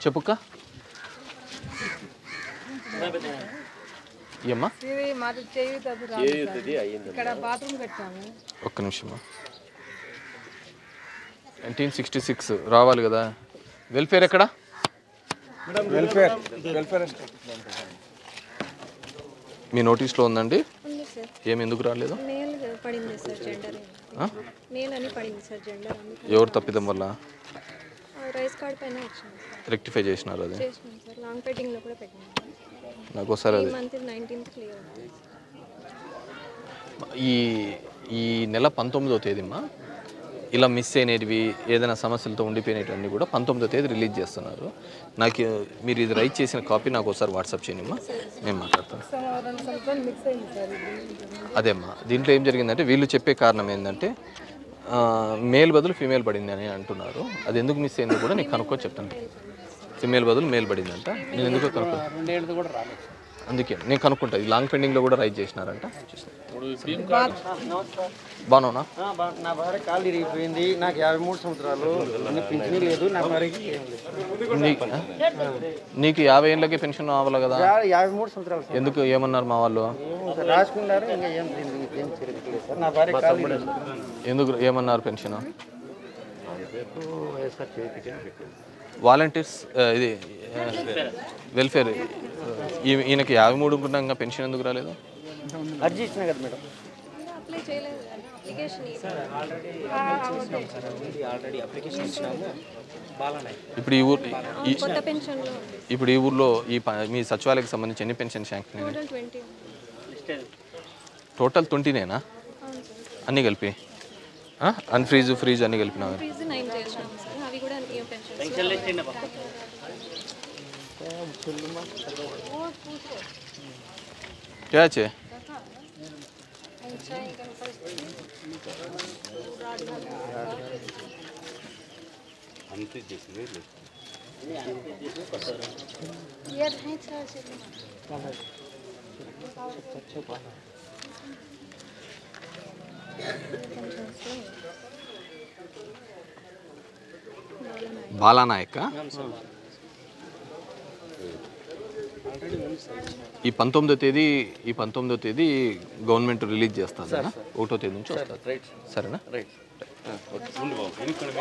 చెప్పుక్క ఏమ్మా ఇది మాది చేయూత అభివృద్ధి సార్. ఇక్కడ బాత్రూమ్ కట్టాము ఒక్క నిమిషమా నైన్టీన్ సిక్స్టీ సిక్స్ రావాలి కదా వెల్ఫేర్ ఎక్కడ వెల్ఫేర్ వెల్ఫేర్ మీ నోటీస్లో ఉందండి ఉంది సార్ ఏమి ఎందుకు రాలేదు మేల్ పడింది సార్ జెండర్ ఆ? మేల్ అని పడింది సార్ జెండర్ అని ఎవరు తప్పిదం వల్ల ఆ, రైస్ కార్డ్ పైన వచ్చింది సార్ రెక్టిఫై చేసినారు అది చేసినాం సార్ లాంగ్ పెయింటింగ్లో కూడా పెట్టినాం నాకు ఒకసారి ఈ అది మంత్ నైన్టీన్త్ క్లియర్ అవుతుంది ఈ ఈ నెల పంతొమ్మిదో తేదీమా ఇలా మిస్ అయినవి ఏదైనా సమస్యలతో ఉండిపోయినవన్నీ కూడా పంతొమ్మిదో తేదీ రిలీజ్ చేస్తున్నారు నాకు మీరు ఇది రైట్ చేసిన కాపీ నాకు ఒకసారి వాట్సాప్ చేయనిమ్మా నేను మాట్లాడతాను రెండు సంవత్సరాలు మిక్స్ అయింది సార్ ఇది అదేమ్మా దీంట్లో ఏం జరిగిందంటే వీళ్ళు చెప్పే కారణం ఏంటంటే ఆ, మేల్ బదులు ఫీమేల్ పడింది అని అంటున్నారు అది ఎందుకు మిస్ అయిందో కూడా నీకు కనుక్కో చెప్తాను ఫీమేల్ బదులు మేల్ పడిందంట నేను ఎందుకో కనుక్కో రెండేళ్ళది కూడా రాలేదు అందుకే నేను కనుక్కుంటా ఇది లాంగ్ పెండింగ్లో కూడా రైట్ చేసినారంట బాగున్నా నా భార్య కాలు ఇరిగిపోయింది నాకు యాభై మూడు సంవత్సరాలు నాకు పింఛనీ లేదు నా భార్యకి ఏం లేదు నీకు నీకు యాభై ఏళ్ళకే పెన్షన్ అవ్వాలి కదా యా- యాభై మూడు సంవత్సరాలు సార్ ఎందుకు ఏమన్నారు మా వాళ్ళు ఏమో సార్ రాసుకున్నారు ఇంకా ఏం దీనికి ఏం జరగట్లేదు సార్ నా భార్య కాలు ఇరిగిపోయింది. ఎందుకు ఏమన్నారు పెన్షన్ వైఎస్ఆర్ చేతికి పెట్టింది వాలంటీర్స్ ఇది వెల్ఫేర్ ఈయనకి యాభై మూడు ఇంకా పెన్షన్ ఎందుకు రాలేదు అర్జీ ఇచ్చిన కదా మేడం ఇంకా అప్లై చేయలేదు అప్లికేషన్ ఇప్పుడు ఈ ఊరు ఈ- కొత్త పెన్షన్లో ఇప్పుడు ఈ ఊర్లో ఈ ప- మీ సచివాలయకి సంబంధించి ఎన్ని పెన్షన్ శాంక్షన్ అయినాయి టోటల్ ట్వంటీ టోటల్ ట్వంటీనేనా అవును సార్ అన్నీ కలిపి అన్ఫ్రీజ్ ఫ్రీజ్ అన్నీ కలిపినా ఫీజు నైన్ చేసినాం సార్ అవి కూడా ఏ పెన్షన్ क्या चे బాలానాయక ఈ పంతొమ్మిదో తేదీ ఈ పంతొమ్మిదో తేదీ గవర్నమెంట్ రిలీజ్ చేస్తుంది కదా ఒకటో తేదీ నుంచి వస్తుంది సరేనా